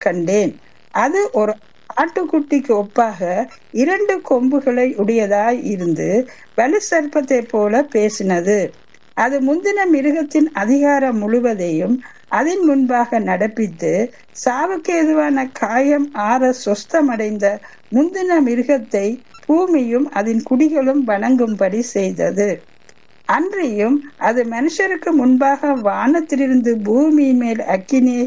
கண்டேன் அது ஒரு ஆட்டுக்குட்டிக்கு ஒப்பாக இரண்டு கொம்புகளை உடையதாய் இருந்து வலு சர்ப்பத்தை போல பேசினது அது முந்தின மிருகத்தின் அதிகாரம் முழுவதையும் அதன் முன்பாக நடப்பித்து சாவுக்கு எதுவான காயம் ஆற சொஸ்தமடைந்த முந்தின மிருகத்தை பூமியும் அதன் குடிகளும் வணங்கும்படி செய்தது அன்றியும் அது மனுஷருக்கு முன்பாக வானத்திலிருந்து பூமியின் மேல் அக்கினியை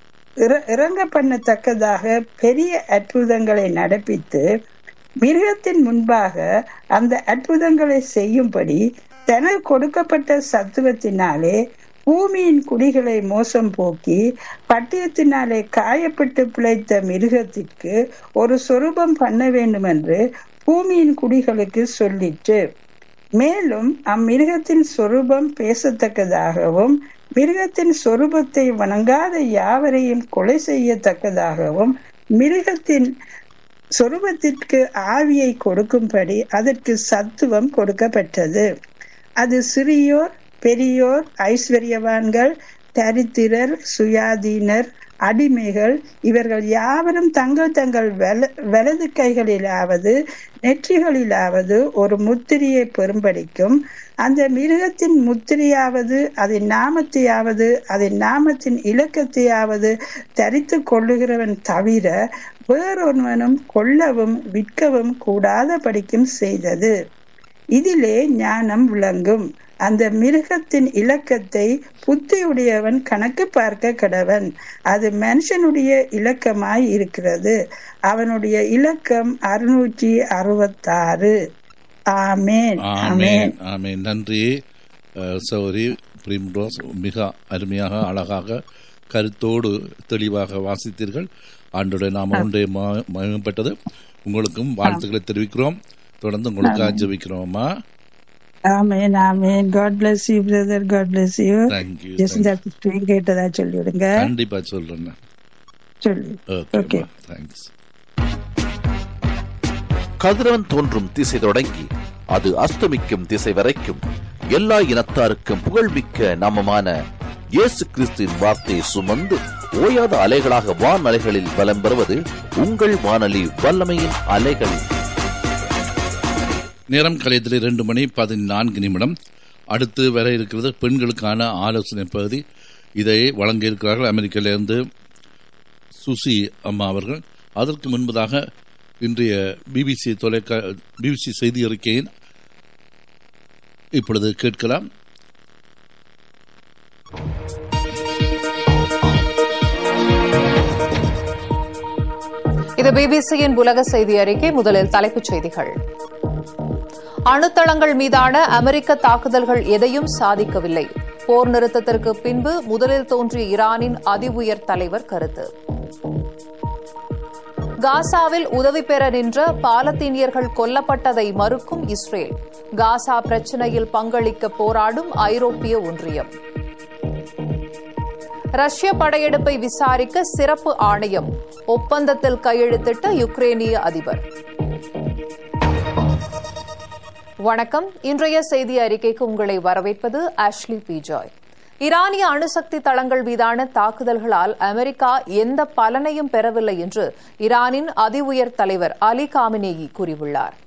இறங்க பண்ணத்தக்கதாக பெரிய அற்புதங்களை நடப்பித்து மிருகத்தின் முன்பாக அந்த அற்புதங்களை செய்யும்படி தனக்கு கொடுக்கப்பட்ட சத்துவத்தினாலே பூமியின் குடிகளை மோசம் போக்கி பட்டியத்தினாலே காயப்பட்டு பிழைத்த மிருகத்திற்கு ஒரு சொரூபம் பண்ண வேண்டும் என்று பூமியின் குடிகளுக்கு சொல்லிற்று மேலும் அம்மிருகத்தின் சொரூபம் பேசத்தக்கதாகவும் மிருகத்தின் சொரூபத்தை வணங்காத யாவரையும் கொலை செய்யத்தக்கதாகவும் மிருகத்தின் சொரூபத்திற்கு ஆவியை கொடுக்கும்படி அதற்கு சத்துவம் கொடுக்கப்பட்டது அது சிறியோர் பெரியோர் ஐஸ்வர்யவான்கள் தரித்திரர் சுயாதீனர் அடிமைகள் இவர்கள் யாவரும் தங்கள் தங்கள் வலது கைகளிலாவது நெற்றிகளிலாவது ஒரு முத்திரையை பெறும்படிக்கும் அந்த மிருகத்தின் முத்திரையாவது அதன் நாமத்தையாவது அதன் நாமத்தின் இலக்கத்தையாவது தரித்து கொள்ளுகிறவன் தவிர வேறொருவனும் கொல்லவும் விற்கவும் கூடாத படிக்கும் செய்தது இதிலே ஞானம் விளங்கும் அந்த மிருகத்தின் இலக்கத்தை புத்தியுடையவன் கணக்கு பார்க்க கடவன் அது மனுஷனுடைய இலக்கமாய் இருக்கிறது அவனுடைய இலக்கம் அறுநூற்றி அறுபத்தாறு ஆமேன் ஆமேன் ஆமேன் நன்றி சௌரி பிரிம்ரோஸ் மிக அருமையாக அழகாக கருத்தோடு தெளிவாக வாசித்தீர்கள் ஆண்டுடைய நாம ஒன்றே மயங்கப்பட்டது உங்களுக்கும் வாழ்த்துக்களை தெரிவிக்கிறோம் தொடர்ந்து உங்களுக்கு ஜெபிக்கிறோமா ஆமேன் ஆமேன் God bless you brother God bless you Thank you, Jesintha sister கேட்டதா சொல்லி விடுங்க கண்டிப்பா சொல்றேன் சொல்லி ஓகே Okay. தேங்க்ஸ் கதிரவன் தோன்றும் திசை தொடங்கி அது அஸ்தமிக்கும் திசை வரைக்கும் எல்லா இனத்தாருக்கும் புகழ்மிக்க நாமமான இயேசு கிறிஸ்துவின் வார்த்தையை சுமந்து ஓயாத அலைகளாக வான் அலைகளில் பலம் பெறுவது உங்கள் வானொலி வல்லமையின் அலைகள் நேரம் கலையத்தில் இரண்டு மணி பதினான்கு நிமிடம் அடுத்து வர இருக்கிறது பெண்களுக்கான ஆலோசனை பகுதி இதை வழங்க இருக்கிறார்கள் அமெரிக்காவிலிருந்து சுசி அம்மா அவர்கள் அதற்கு முன்பதாக இன்றைய பிபிசி தொலைக்கா பிபிசி செய்தி அறிக்கையின் இப்பொழுது கேட்கலாம் இது பிபிசியின் உலக செய்தி அறிக்கை முதலில் தலைப்புச் செய்திகள் அணுத்தளங்கள் மீதான அமெரிக்க தாக்குதல்கள் எதையும் சாதிக்கவில்லை போர் நிறுத்தத்திற்கு பின்பு முதலில் தோன்றிய ஈரானின் அதி உயர் தலைவர் கருத்து காசாவில் உதவி பெற நின்ற பாலத்தீனியர்கள் கொல்லப்பட்டதை மறுக்கும் இஸ்ரேல் காசா பிரச்சினையில் பங்களிக்க போராடும் ஐரோப்பிய ஒன்றியம் ரஷ்ய படையெடுப்பை விசாரிக்க சிறப்பு ஆணையம் ஒப்பந்தத்தில் கையெழுத்திட்ட யுக்ரேனிய அதிபர் வணக்கம் இன்றைய செய்தி அறிக்கைக்கு உங்களை வரவேற்பது ஆஷ்லி பி ஜாய் ஈரானிய அணுசக்தி தளங்கள் மீதான தாக்குதல்களால் அமெரிக்கா எந்த பலனையும் பெறவில்லை என்று ஈரானின் அதி உயர் தலைவர் அலி காமினேயி கூறியுள்ளார்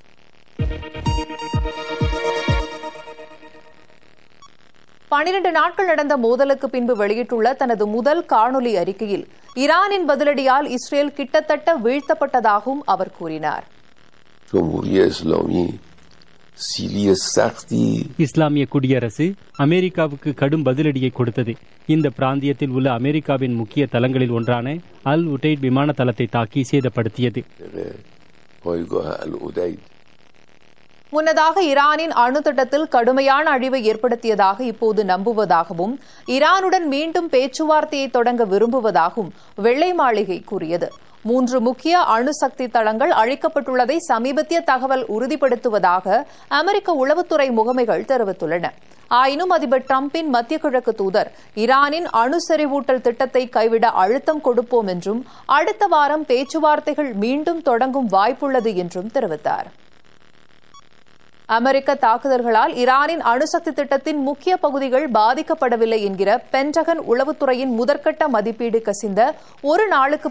பனிரண்டு நாட்கள் நடந்த மோதலுக்கு பின்பு வெளியிட்டுள்ள தனது முதல் காணொலி அறிக்கையில் ஈரானின் பதிலடியால் இஸ்ரேல் கிட்டத்தட்ட வீழ்த்தப்பட்டதாகவும் அவர் கூறினார் جمهوری اسلامی سیلی سختی இஸ்லாமிய குடியரசு அமெரிக்காவுக்கு கடும் பதிலடியை கொடுத்தது இந்த பிராந்தியத்தில் உள்ள அமெரிக்காவின் முக்கிய தளங்களில் ஒன்றான அல் உடைட் விமான தளத்தை தாக்கி சேதப்படுத்தியது پایگاه العدید முன்னதாக ஈரானின் அணு திட்டத்தில் கடுமையான அழிவை ஏற்படுத்தியதாக இப்போது நம்புவதாகவும் ஈரானுடன் மீண்டும் பேச்சுவார்த்தையை தொடங்க விரும்புவதாகவும் வெள்ளை மாளிகை கூறியது மூன்று முக்கிய அணுசக்தி தளங்கள் அழிக்கப்பட்டுள்ளதை சமீபத்திய தகவல் உறுதிப்படுத்துவதாக அமெரிக்க உளவுத்துறை முகமைகள் தெரிவித்துள்ளன ஆயினும் அதிபர் டிரம்பின் மத்திய கிழக்கு தூதர் ஈரானின் அணு செறிவூட்டல் திட்டத்தை கைவிட அழுத்தம் கொடுப்போம் என்றும் அடுத்த வாரம் பேச்சுவார்த்தைகள் மீண்டும் தொடங்கும் வாய்ப்புள்ளது என்றும் தெரிவித்தார் அமெரிக்க தாக்குதல்களால் ஈரானின் அணுசக்தி திட்டத்தின் முக்கிய பகுதிகள் பாதிக்கப்படவில்லை என்கிற பென்டகன் உளவுத்துறையின் முதற்கட்ட மதிப்பீடு கசிந்த ஒரு நாளுக்கு